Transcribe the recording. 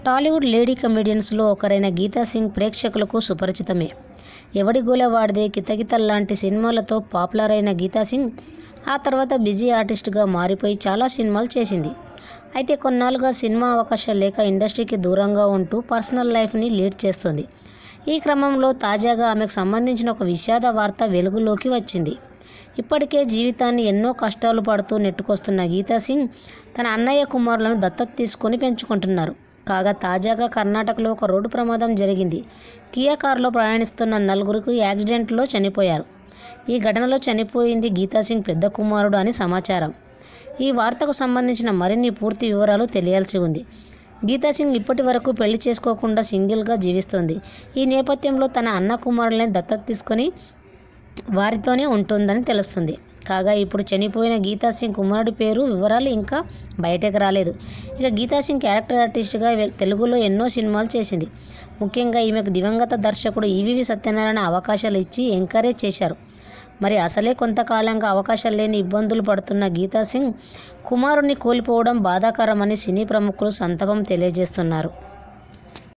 Tollywood lady కమెడియన్స్లో ఒకరైన గీతా సింగ్ ప్రేక్షకులకు సుపరిచితమే ఎవడి గోలవాడిదే కితకితల్లాంటి సినిమాలతో పాపులర్ అయిన గీతా సింగ్ ఆ తర్వాత బిజీ ఆర్టిస్ట్గా మారిపోయి చాలా సినిమాలు చేసింది అయితే కొన్నాళ్ళుగా సినిమా అవకాశాలు లేక ఇండస్ట్రీకి దూరంగా ఉంటూ పర్సనల్ లైఫ్ని లీడ్ చేస్తుంది ఈ క్రమంలో తాజాగా ఆమెకు సంబంధించిన ఒక విషాద వార్త వెలుగులోకి వచ్చింది ఇప్పటికే జీవితాన్ని ఎన్నో కష్టాలు పడుతూ నెట్టుకొస్తున్న గీతా సింగ్ తన అన్నయ్య కుమారులను దత్తత తీసుకొని పెంచుకుంటున్నారు కాగా తాజాగా కర్ణాటకలో ఒక రోడ్డు ప్రమాదం జరిగింది కియా కారులో ప్రయాణిస్తున్న నలుగురికి యాక్సిడెంట్లో చనిపోయారు ఈ ఘటనలో చనిపోయింది గీతా సింగ్ పెద్ద కుమారుడు అని సమాచారం ఈ వార్తకు సంబంధించిన మరిన్ని పూర్తి వివరాలు తెలియాల్సి ఉంది గీతా సింగ్ ఇప్పటి వరకు పెళ్లి చేసుకోకుండా సింగిల్గా జీవిస్తోంది ఈ నేపథ్యంలో తన అన్న కుమారులని దత్తత తీసుకొని వారితోనే ఉంటుందని తెలుస్తుంది కాగా ఇప్పుడు చనిపోయిన గీతా సింగ్ కుమారుడి పేరు వివరాలు ఇంకా బయటకు రాలేదు ఇక గీతా సింగ్ క్యారెక్టర్ ఆర్టిస్ట్గా తెలుగులో ఎన్నో సినిమాలు చేసింది ముఖ్యంగా ఈమెకు దివంగత దర్శకుడు ఈవీవి సత్యనారాయణ అవకాశాలు ఇచ్చి ఎంకరేజ్ చేశారు మరి అసలే కొంతకాలంగా అవకాశాలు లేని ఇబ్బందులు పడుతున్న గీతా సింగ్ కుమారుణ్ణి కోల్పోవడం బాధాకరమని సినీ ప్రముఖులు సంతాపం తెలియజేస్తున్నారు